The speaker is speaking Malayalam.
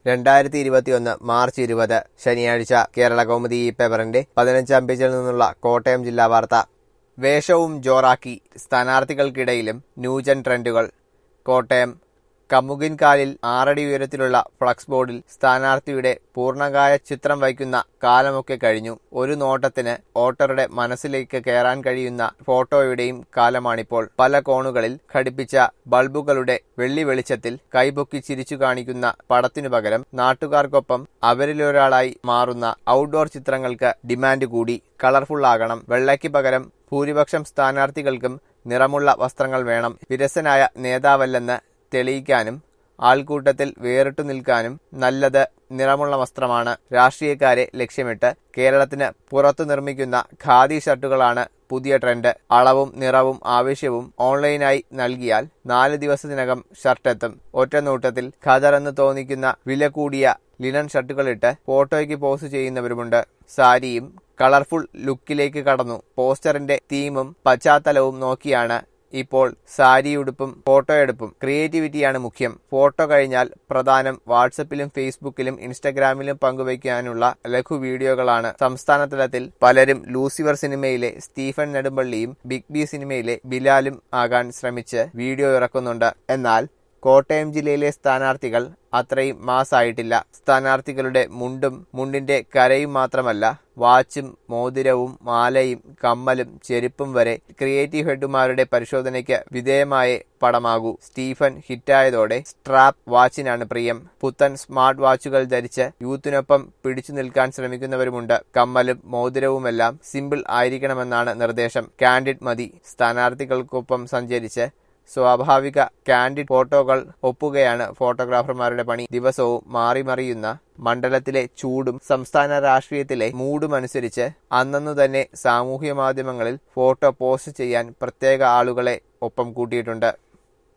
രണ്ടായിരത്തി ഇരുപത്തിയൊന്ന് മാർച്ച് ഇരുപത് ശനിയാഴ്ച കേരള കൗമുദി ഈ പേപ്പറിന്റെ പതിനഞ്ചാം പേജിൽ നിന്നുള്ള കോട്ടയം ജില്ലാ വാർത്ത വേഷവും ജോറാക്കി സ്ഥാനാർത്ഥികൾക്കിടയിലും ന്യൂജൻ ട്രെൻഡുകൾ കോട്ടയം കമുകിൻകാലിൽ ആറടി ഉയരത്തിലുള്ള ഫ്ലക്സ് ബോർഡിൽ സ്ഥാനാർത്ഥിയുടെ പൂർണ്ണകായ ചിത്രം വയ്ക്കുന്ന കാലമൊക്കെ കഴിഞ്ഞു ഒരു നോട്ടത്തിന് വോട്ടറുടെ മനസ്സിലേക്ക് കയറാൻ കഴിയുന്ന ഫോട്ടോയുടെയും കാലമാണിപ്പോൾ പല കോണുകളിൽ ഘടിപ്പിച്ച ബൾബുകളുടെ വെള്ളി വെളിച്ചത്തിൽ കൈപൊക്കി ചിരിച്ചു കാണിക്കുന്ന പടത്തിനു പകരം നാട്ടുകാർക്കൊപ്പം അവരിലൊരാളായി മാറുന്ന ഔട്ട്ഡോർ ചിത്രങ്ങൾക്ക് ഡിമാൻഡ് കൂടി കളർഫുൾ ആകണം വെള്ളയ്ക്ക് പകരം ഭൂരിപക്ഷം സ്ഥാനാർത്ഥികൾക്കും നിറമുള്ള വസ്ത്രങ്ങൾ വേണം വിരസനായ നേതാവല്ലെന്ന് തെളിയിക്കാനും ആൾക്കൂട്ടത്തിൽ വേറിട്ടു നിൽക്കാനും നല്ലത് നിറമുള്ള വസ്ത്രമാണ് രാഷ്ട്രീയക്കാരെ ലക്ഷ്യമിട്ട് കേരളത്തിന് പുറത്തു നിർമ്മിക്കുന്ന ഖാദി ഷർട്ടുകളാണ് പുതിയ ട്രെൻഡ് അളവും നിറവും ആവശ്യവും ഓൺലൈനായി നൽകിയാൽ നാല് ദിവസത്തിനകം ഷർട്ടെത്തും ഒറ്റനോട്ടത്തിൽ ഖദർ എന്ന് തോന്നിക്കുന്ന വില കൂടിയ ലിനൻ ഷർട്ടുകളിട്ട് ഫോട്ടോയ്ക്ക് പോസ്റ്റ് ചെയ്യുന്നവരുമുണ്ട് സാരിയും കളർഫുൾ ലുക്കിലേക്ക് കടന്നു പോസ്റ്ററിന്റെ തീമും പശ്ചാത്തലവും നോക്കിയാണ് ഇപ്പോൾ സാരിയുടുപ്പും ഫോട്ടോയെടുപ്പും ക്രിയേറ്റിവിറ്റിയാണ് മുഖ്യം ഫോട്ടോ കഴിഞ്ഞാൽ പ്രധാനം വാട്സപ്പിലും ഫേസ്ബുക്കിലും ഇൻസ്റ്റഗ്രാമിലും പങ്കുവയ്ക്കാനുള്ള ലഘു വീഡിയോകളാണ് സംസ്ഥാന തലത്തിൽ പലരും ലൂസിഫർ സിനിമയിലെ സ്റ്റീഫൻ നെടുമ്പള്ളിയും ബിഗ് ബി സിനിമയിലെ ബിലാലും ആകാൻ ശ്രമിച്ച് വീഡിയോ ഇറക്കുന്നുണ്ട് എന്നാൽ കോട്ടയം ജില്ലയിലെ സ്ഥാനാർത്ഥികൾ അത്രയും മാസായിട്ടില്ല സ്ഥാനാർത്ഥികളുടെ മുണ്ടും മുണ്ടിന്റെ കരയും മാത്രമല്ല വാച്ചും മോതിരവും മാലയും കമ്മലും ചെരുപ്പും വരെ ക്രിയേറ്റീവ് ഹെഡുമാരുടെ പരിശോധനയ്ക്ക് വിധേയമായ പടമാകൂ സ്റ്റീഫൻ ഹിറ്റായതോടെ സ്ട്രാപ്പ് വാച്ചിനാണ് പ്രിയം പുത്തൻ സ്മാർട്ട് വാച്ചുകൾ ധരിച്ച് യൂത്തിനൊപ്പം പിടിച്ചു നിൽക്കാൻ ശ്രമിക്കുന്നവരുമുണ്ട് കമ്മലും മോതിരവുമെല്ലാം സിമ്പിൾ ആയിരിക്കണമെന്നാണ് നിർദ്ദേശം കാൻഡിഡ് മതി സ്ഥാനാർത്ഥികൾക്കൊപ്പം സഞ്ചരിച്ച് സ്വാഭാവിക കാൻഡിഡ് ഫോട്ടോകൾ ഒപ്പുകയാണ് ഫോട്ടോഗ്രാഫർമാരുടെ പണി ദിവസവും മാറി മറിയുന്ന മണ്ഡലത്തിലെ ചൂടും സംസ്ഥാന രാഷ്ട്രീയത്തിലെ മൂഡും അനുസരിച്ച് അന്നന്നു തന്നെ സാമൂഹ്യ മാധ്യമങ്ങളിൽ ഫോട്ടോ പോസ്റ്റ് ചെയ്യാൻ പ്രത്യേക ആളുകളെ ഒപ്പം കൂട്ടിയിട്ടുണ്ട്